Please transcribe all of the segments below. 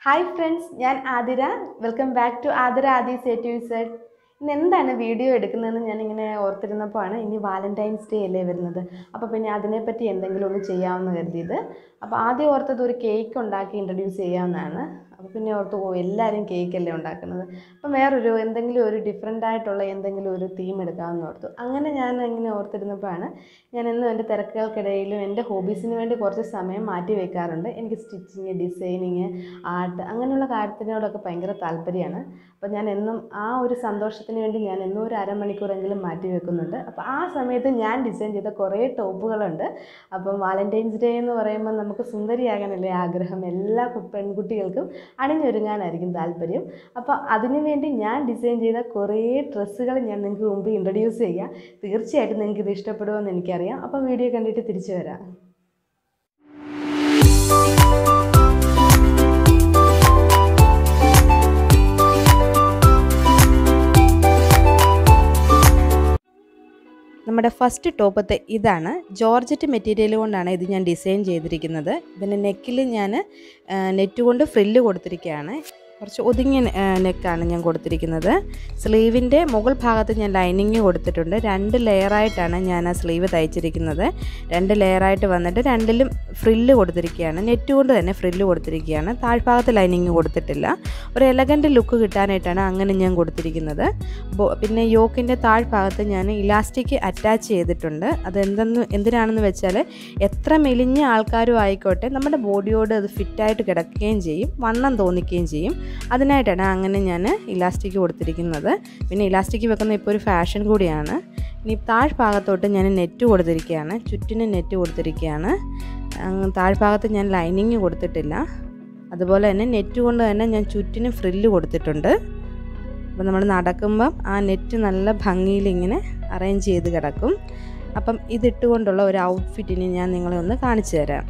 hi friends ഞാൻ Athira welcome back to Athira Adhi സേറ്റ് സെഡ് ഇന്ന് എന്താണ് വീഡിയോ എടുക്കുന്നതെന്ന് ഞാനിങ്ങനെ ഓർത്തിരുന്നപ്പോഴാണ് ഇനി വാലൻറ്റൈൻസ് ഡേ അല്ലേ വരുന്നത് അപ്പോൾ പിന്നെ അതിനെപ്പറ്റി എന്തെങ്കിലും ഒന്ന് ചെയ്യാമെന്ന് കരുതിയത് അപ്പോൾ ആദ്യം ഓർത്തത് ഒരു കേക്ക് ഉണ്ടാക്കി ഇൻട്രൊഡ്യൂസ് ചെയ്യാമെന്നാണ് അപ്പോൾ പിന്നെ ഓർത്ത് ഓ എല്ലാവരും കേക്കല്ലേ ഉണ്ടാക്കുന്നത് അപ്പം വേറൊരു എന്തെങ്കിലും ഒരു ഡിഫറെൻ്റ് ആയിട്ടുള്ള എന്തെങ്കിലും ഒരു തീം എടുക്കാമെന്ന് ഓർത്തു അങ്ങനെ ഞാൻ ഇങ്ങനെ ഓർത്തിരുന്നപ്പോഴാണ് ഞാൻ എന്നും എൻ്റെ തിരക്കുകൾക്കിടയിലും എൻ്റെ ഹോബീസിന് വേണ്ടി കുറച്ച് സമയം മാറ്റി വെക്കാറുണ്ട് എനിക്ക് സ്റ്റിച്ചിങ് ഡിസൈനിങ് ആർട്ട് അങ്ങനെയുള്ള കാര്യത്തിനോടൊക്കെ ഭയങ്കര താല്പര്യമാണ് അപ്പോൾ ഞാൻ എന്നും ആ ഒരു സന്തോഷത്തിന് വേണ്ടി ഞാൻ എന്നും ഒരു അരമണിക്കൂറെങ്കിലും മാറ്റി വെക്കുന്നുണ്ട് അപ്പോൾ ആ സമയത്ത് ഞാൻ ഡിസൈൻ ചെയ്ത കുറേ ടോപ്പുകളുണ്ട് അപ്പം വാലൻറ്റൈൻസ് ഡേ എന്ന് പറയുമ്പോൾ നമുക്ക് സുന്ദരിയാകാനല്ലേ ആഗ്രഹം എല്ലാ കു- പെൺകുട്ടികൾക്കും അണിഞ്ഞൊരുങ്ങാനായിരിക്കും താല്പര്യം അപ്പോൾ അതിനുവേണ്ടി ഞാൻ ഡിസൈൻ ചെയ്ത കുറേ ഡ്രസ്സുകൾ ഞാൻ നിങ്ങൾക്ക് മുമ്പ് ഇൻട്രൊഡ്യൂസ് ചെയ്യാം തീർച്ചയായിട്ടും നിങ്ങൾക്ക് ഇത് ഇഷ്ടപ്പെടുമെന്ന് എനിക്കറിയാം അപ്പോൾ വീഡിയോ കണ്ടിട്ട് തിരിച്ചു വരാം നമ്മുടെ ഫസ്റ്റ് ടോപ്പത്തെ ഇതാണ് ജോർജറ്റ് മെറ്റീരിയൽ കൊണ്ടാണ് ഇത് ഞാൻ ഡിസൈൻ ചെയ്തിരിക്കുന്നത് ഇതിൻ്റെ നെക്കിൽ ഞാൻ നെറ്റ് കൊണ്ട് ഫ്രില്ല് കൊടുത്തിരിക്കുകയാണ് കുറച്ച് ഒതുങ്ങിയ നെക്കാണ് ഞാൻ കൊടുത്തിരിക്കുന്നത് സ്ലീവിൻ്റെ മുകൾ ഭാഗത്ത് ഞാൻ ലൈനിങ് കൊടുത്തിട്ടുണ്ട് രണ്ട് ലെയറായിട്ടാണ് ഞാൻ ആ സ്ലീവ് തയ്ച്ചിരിക്കുന്നത് രണ്ട് ലെയറായിട്ട് വന്നിട്ട് രണ്ടിലും ഫ്രില്ല് കൊടുത്തിരിക്കുകയാണ് നെറ്റ് കൊണ്ട് തന്നെ ഫ്രില്ല് കൊടുത്തിരിക്കുകയാണ് താഴ്ഭാഗത്ത് ലൈനിങ് കൊടുത്തിട്ടില്ല ഒരു എലഗൻ്റ് ലുക്ക് കിട്ടാനായിട്ടാണ് അങ്ങനെ ഞാൻ കൊടുത്തിരിക്കുന്നത് ബോ- പിന്നെ യോക്കിൻ്റെ താഴ്ഭാഗത്ത് ഞാൻ ഇലാസ്റ്റിക് അറ്റാച്ച് ചെയ്തിട്ടുണ്ട് അതെന്തെന്ന് എന്തിനാണെന്ന് വെച്ചാൽ എത്ര മെലിഞ്ഞ ആൾക്കാരും ആയിക്കോട്ടെ നമ്മുടെ ബോഡിയോട് അത് ഫിറ്റായിട്ട് കിടക്കുകയും ചെയ്യും വണ്ണം തോന്നിക്കുകയും ചെയ്യും അതിനായിട്ടാണ് അങ്ങനെ ഞാൻ ഇലാസ്റ്റിക് കൊടുത്തിരിക്കുന്നത് പിന്നെ ഇലാസ്റ്റിക് വെക്കുന്ന ഇപ്പോൾ ഒരു ഫാഷൻ കൂടിയാണ് ഇനി താഴ്ഭാഗത്തോട്ട് ഞാൻ നെറ്റ് കൊടുത്തിരിക്കുകയാണ് ചുറ്റിന് നെറ്റ് കൊടുത്തിരിക്കുകയാണ് അങ്ങ് താഴ്ഭാഗത്ത് ഞാൻ ലൈനിങ് കൊടുത്തിട്ടില്ല അതുപോലെ തന്നെ നെറ്റ് കൊണ്ട് തന്നെ ഞാൻ ചുറ്റിന് ഫ്രില്ല് കൊടുത്തിട്ടുണ്ട് അപ്പോൾ നമ്മൾ നടക്കുമ്പം ആ നെറ്റ് നല്ല ഭംഗിയിൽ ഇങ്ങനെ അറേഞ്ച് ചെയ്ത് കിടക്കും അപ്പം ഇതിട്ടുകൊണ്ടുള്ള ഒരു ഔട്ട്ഫിറ്റിന് ഞാൻ നിങ്ങളെ ഒന്ന് കാണിച്ചു തരാം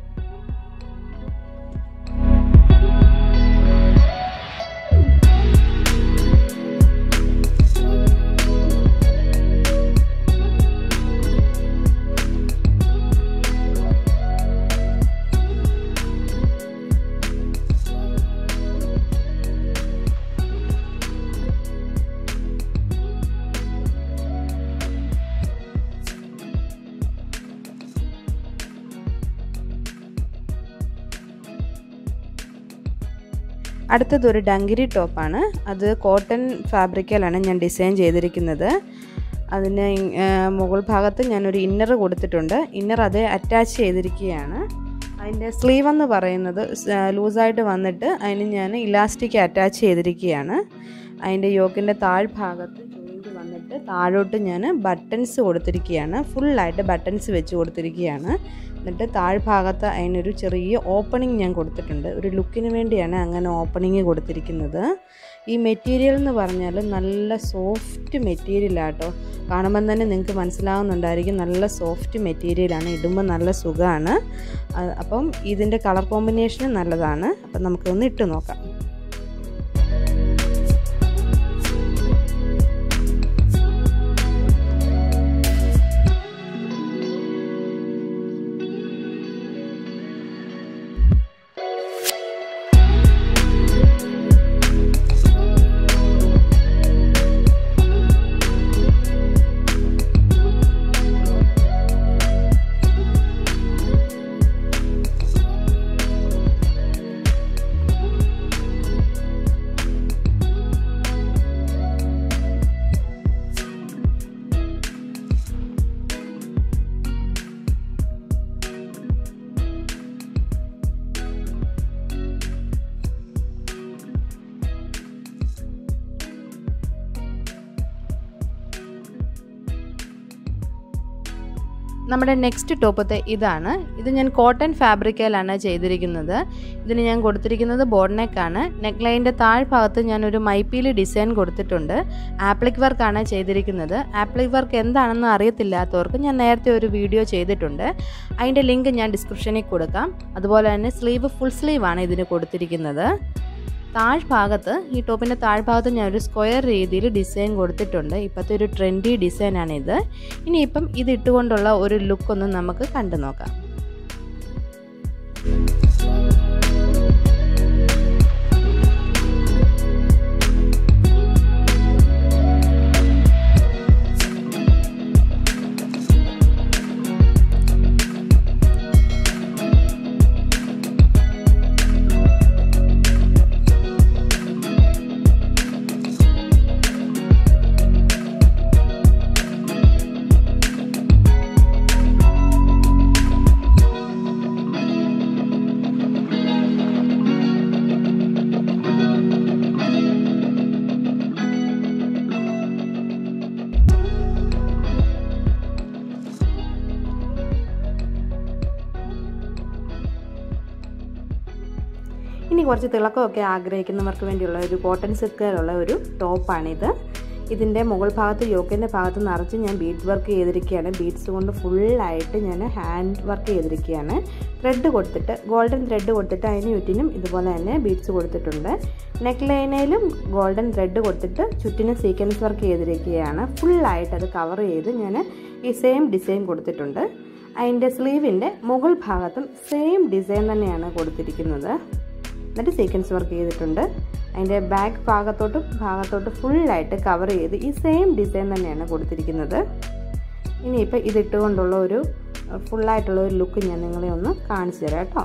അടുത്തത് ഒരു ഡങ്കിരി ടോപ്പാണ് അത് കോട്ടൺ ഫാബ്രിക്കിലാണ് ഞാൻ ഡിസൈൻ ചെയ്തിരിക്കുന്നത് അതിന് ഇ- ആ, മുകൾ ഭാഗത്ത് ഞാനൊരു ഇന്നർ കൊടുത്തിട്ടുണ്ട് ഇന്നർ അത് അറ്റാച്ച് ചെയ്തിരിക്കുകയാണ് അതിൻ്റെ സ്ലീവ് എന്ന് പറയുന്നത് സ്- ലൂസായിട്ട് വന്നിട്ട് അതിന് ഞാൻ ഇലാസ്റ്റിക് അറ്റാച്ച് ചെയ്തിരിക്കുകയാണ് അതിൻ്റെ യോക്കിൻ്റെ താഴ്ഭാഗത്ത് ജോയിൻറ്റ് വന്നിട്ട് താഴോട്ട് ഞാൻ ബട്ടൺസ് കൊടുത്തിരിക്കുകയാണ് ഫുള്ളായിട്ട് ബട്ടൺസ് വെച്ച് കൊടുത്തിരിക്കുകയാണ് എന്നിട്ട് താഴ്ഭാഗത്ത് അതിനൊരു ചെറിയ ഓപ്പണിങ് ഞാൻ കൊടുത്തിട്ടുണ്ട് ഒരു ലുക്കിന് വേണ്ടിയാണ് അങ്ങനെ ഓപ്പണിങ് കൊടുത്തിരിക്കുന്നത് ഈ മെറ്റീരിയൽ എന്ന് പറഞ്ഞാൽ നല്ല സോഫ്റ്റ് മെറ്റീരിയലാട്ടോ കാണുമ്പം തന്നെ നിങ്ങൾക്ക് മനസ്സിലാവുന്നുണ്ടായിരിക്കും നല്ല സോഫ്റ്റ് മെറ്റീരിയലാണ് ഇടുമ്പോൾ നല്ല സുഖമാണ് അ- അപ്പം ഇതിൻ്റെ കളർ കോമ്പിനേഷനും നല്ലതാണ് അപ്പം നമുക്കൊന്ന് ഇട്ട് നോക്കാം നമ്മുടെ നെക്സ്റ്റ് ടോപ്പത്തെ ഇതാണ് ഇത് ഞാൻ കോട്ടൺ ഫാബ്രിക്കയിലാണ് ചെയ്തിരിക്കുന്നത് ഇതിന് ഞാൻ കൊടുത്തിരിക്കുന്നത് ബോർഡ് നെക്കാണ് നെക്ക് ലൈൻ്റെ താഴ്ഭാഗത്ത് ഞാനൊരു മൈപ്പീലി ഡിസൈൻ കൊടുത്തിട്ടുണ്ട് ആപ്ലിക് വർക്കാണ് ചെയ്തിരിക്കുന്നത് ആപ്ലിക് വർക്ക് എന്താണെന്ന് അറിയത്തില്ലാത്തവർക്ക് ഞാൻ നേരത്തെ ഒരു വീഡിയോ ചെയ്തിട്ടുണ്ട് അതിൻ്റെ ലിങ്ക് ഞാൻ ഡിസ്ക്രിപ്ഷനിൽ കൊടുക്കാം അതുപോലെ തന്നെ സ്ലീവ് ഫുൾ സ്ലീവാണ് ഇതിന് കൊടുത്തിരിക്കുന്നത് താഴ്ഭാഗത്ത് ഈ ടോപ്പിൻ്റെ താഴ്ഭാഗത്ത് ഞാൻ ഒരു സ്ക്വയർ രീതിയിൽ ഡിസൈൻ കൊടുത്തിട്ടുണ്ട് ഇപ്പോഴത്തെ ഒരു ട്രെൻഡി ഡിസൈനാണിത് ഇനിയിപ്പം ഇത് ഇട്ടുകൊണ്ടുള്ള ഒരു ലുക്ക് ഒന്ന് നമുക്ക് കണ്ടു നോക്കാം കുറച്ച് തിളക്കമൊക്കെ ആഗ്രഹിക്കുന്നവർക്ക് വേണ്ടിയുള്ള ഒരു കോട്ടൺ സിൽക്കിലുള്ള ഒരു ടോപ്പാണിത് ഇതിൻ്റെ മുകൾ ഭാഗത്ത് യോക്കിൻ്റെ ഭാഗത്ത് നിറച്ച് ഞാൻ ബീഡ് വർക്ക് ചെയ്തിരിക്കുകയാണ് ബീഡ്സ് കൊണ്ട് ഫുള്ളായിട്ട് ഞാൻ ഹാൻഡ് വർക്ക് ചെയ്തിരിക്കുകയാണ് ത്രെഡ് കൊടുത്തിട്ട് ഗോൾഡൻ ത്രെഡ് കൊടുത്തിട്ട് അതിന് ചുറ്റിനും ഇതുപോലെ തന്നെ ബീഡ്സ് കൊടുത്തിട്ടുണ്ട് നെക്ക് ലൈനയിലും ഗോൾഡൻ ത്രെഡ് കൊടുത്തിട്ട് ചുറ്റിനും സീക്വൻസ് വർക്ക് ചെയ്തിരിക്കുകയാണ് ഫുള്ളായിട്ട് അത് കവർ ചെയ്ത് ഞാൻ ഈ സെയിം ഡിസൈൻ കൊടുത്തിട്ടുണ്ട് അതിൻ്റെ സ്ലീവിൻ്റെ മുകൾ ഭാഗത്തും സെയിം ഡിസൈൻ തന്നെയാണ് കൊടുത്തിരിക്കുന്നത് എന്നിട്ട് സീക്വൻസ് വർക്ക് ചെയ്തിട്ടുണ്ട് അതിൻ്റെ ബാക്ക് ഭാഗത്തോട്ട് ഭാഗത്തോട്ട് ഫുള്ളായിട്ട് കവർ ചെയ്ത് ഈ സെയിം ഡിസൈൻ തന്നെയാണ് കൊടുത്തിരിക്കുന്നത് ഇനിയിപ്പോൾ ഇതിട്ടുകൊണ്ടുള്ള ഒരു ഫുള്ളായിട്ടുള്ള ഒരു ലുക്ക് ഞാൻ നിങ്ങളെ ഒന്ന് കാണിച്ചു തരാം കേട്ടോ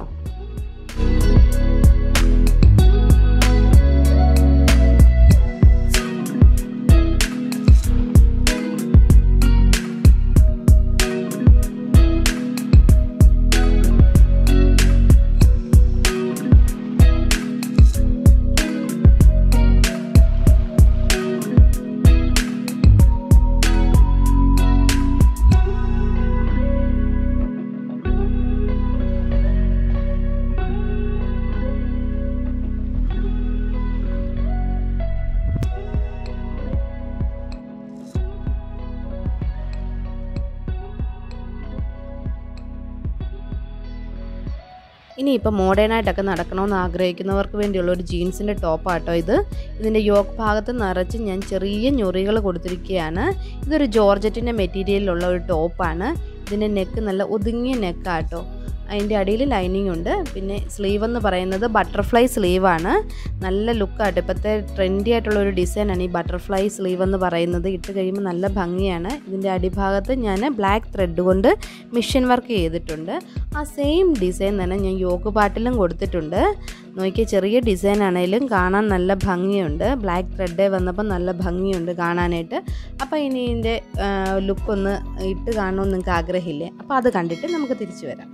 ഇനിയിപ്പോൾ മോഡേണായിട്ടൊക്കെ നടക്കണമെന്ന് ആഗ്രഹിക്കുന്നവർക്ക് വേണ്ടിയുള്ള ഒരു ജീൻസിൻ്റെ ടോപ്പാട്ടോ ഇത് ഇതിൻ്റെ യോക്ക് ഭാഗത്ത് നിറച്ച് ഞാൻ ചെറിയ ഞൊറികൾ കൊടുത്തിരിക്കുകയാണ് ഇതൊരു ജോർജറ്റിൻ്റെ മെറ്റീരിയലിലുള്ള ഒരു ടോപ്പാണ് ഇതിൻ്റെ നെക്ക് നല്ല ഒതുങ്ങിയ നെക്കാട്ടോ അതിൻ്റെ അടിയിൽ ലൈനിങ് ഉണ്ട് പിന്നെ സ്ലീവ് എന്ന് പറയുന്നത് ബട്ടർഫ്ലൈ സ്ലീവാണ് നല്ല ലുക്കായിട്ട് ഇപ്പോഴത്തെ ട്രെൻഡി ആയിട്ടുള്ള ഒരു ഡിസൈനാണ് ഈ ബട്ടർഫ്ലൈ സ്ലീവ് എന്ന് പറയുന്നത് ഇട്ട് കഴിയുമ്പോൾ നല്ല ഭംഗിയാണ് ഇതിൻ്റെ അടിഭാഗത്ത് ഞാൻ ബ്ലാക്ക് ത്രെഡ് കൊണ്ട് മിഷൻ വർക്ക് ചെയ്തിട്ടുണ്ട് ആ സെയിം ഡിസൈൻ തന്നെ ഞാൻ യോക്ക് പാട്ടിലും കൊടുത്തിട്ടുണ്ട് നോക്കിയ ചെറിയ ഡിസൈൻ ആണെങ്കിലും കാണാൻ നല്ല ഭംഗിയുണ്ട് ബ്ലാക്ക് ത്രെഡ് വന്നപ്പോൾ നല്ല ഭംഗിയുണ്ട് കാണാനായിട്ട് അപ്പോൾ ഇനി ഇതിൻ്റെ ലുക്കൊന്ന് ഇട്ട് കാണണമെന്ന് നിങ്ങൾക്ക് ആഗ്രഹമില്ലേ അപ്പോൾ അത് കണ്ടിട്ട് നമുക്ക് തിരിച്ചു വരാം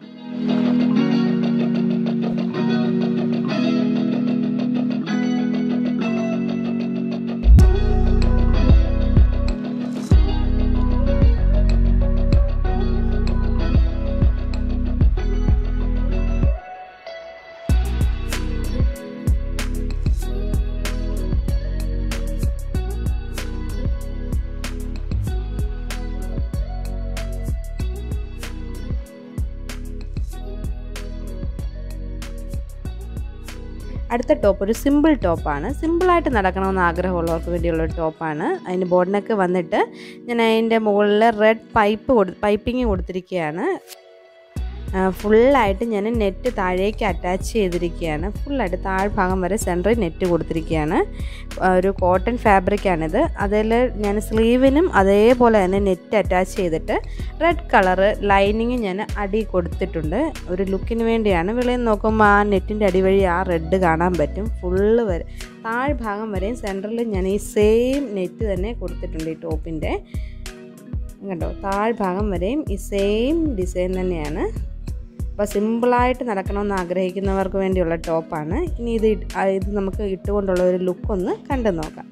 അടുത്ത ടോപ്പ് ഒരു സിമ്പിൾ ടോപ്പാണ് സിമ്പിളായിട്ട് നടക്കണമെന്ന് ആഗ്രഹമുള്ളവർക്ക് വേണ്ടിയുള്ള ഒരു ടോപ്പാണ് അതിന് ബോർഡിനൊക്കെ വന്നിട്ട് ഞാൻ അതിൻ്റെ മുകളിൽ റെഡ് പൈപ്പ് കൊടു പൈപ്പിങ് കൊടുത്തിരിക്കുകയാണ് ഫുള്ളായിട്ട് ഞാൻ നെറ്റ് താഴേക്ക് അറ്റാച്ച് ചെയ്തിരിക്കുകയാണ് ഫുള്ളായിട്ട് താഴ്ഭാഗം വരെ സെൻറ്ററിൽ നെറ്റ് കൊടുത്തിരിക്കുകയാണ് ഒരു കോട്ടൺ ഫാബ്രിക്കാണിത് അതിൽ ഞാൻ സ്ലീവിനും അതേപോലെ തന്നെ നെറ്റ് അറ്റാച്ച് ചെയ്തിട്ട് റെഡ് കളറ് ലൈനിങ് ഞാൻ അടി കൊടുത്തിട്ടുണ്ട് ഒരു ലുക്കിന് വേണ്ടിയാണ് വെളിയിൽ നോക്കുമ്പോൾ ആ നെറ്റിൻ്റെ അടി വഴി ആ റെഡ് കാണാൻ പറ്റും ഫുള്ള് വരെ താഴ്ഭാഗം വരെയും സെൻറ്ററിൽ ഞാൻ ഈ സെയിം നെറ്റ് തന്നെ കൊടുത്തിട്ടുണ്ട് ഈ ടോപ്പിൻ്റെ കണ്ടോ താഴ്ഭാഗം വരെയും ഈ സെയിം ഡിസൈൻ തന്നെയാണ് അപ്പോൾ സിമ്പിളായിട്ട് നടക്കണമെന്ന് ആഗ്രഹിക്കുന്നവർക്ക് വേണ്ടിയുള്ള ടോപ്പാണ് ഇനി ഇത് ഇത് നമുക്ക് ഇട്ടുകൊണ്ടുള്ള ഒരു ലുക്കൊന്ന് കണ്ടു നോക്കാം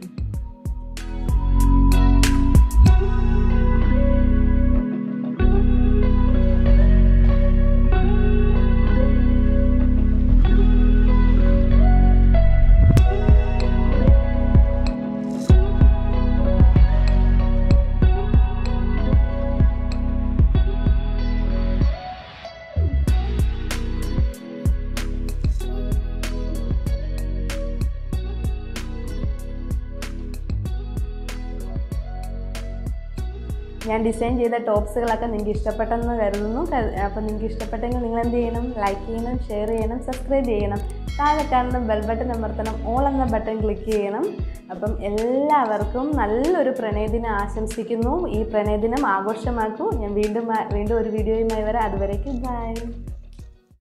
ഞാൻ ഡിസൈൻ ചെയ്ത ടോപ്സുകളൊക്കെ നിങ്ങൾക്ക് ഇഷ്ടപ്പെട്ടെന്ന് കരുതുന്നു അപ്പോൾ നിങ്ങൾക്ക് ഇഷ്ടപ്പെട്ടെങ്കിൽ നിങ്ങൾ എന്ത് ചെയ്യണം ലൈക്ക് ചെയ്യണം ഷെയർ ചെയ്യണം സബ്സ്ക്രൈബ് ചെയ്യണം താഴെ കാണുന്ന ബെൽ ബട്ടൺ അമർത്തണം ഓൾ എന്ന ബട്ടൺ ക്ലിക്ക് ചെയ്യണം അപ്പം എല്ലാവർക്കും നല്ലൊരു പ്രണയദിനം ആശംസിക്കുന്നു ഈ പ്രണയദിനം ആഘോഷമാക്കൂ ഞാൻ വീണ്ടും വീണ്ടും ഒരു വീഡിയോയുമായി വരാം അതുവരേക്കും ബൈ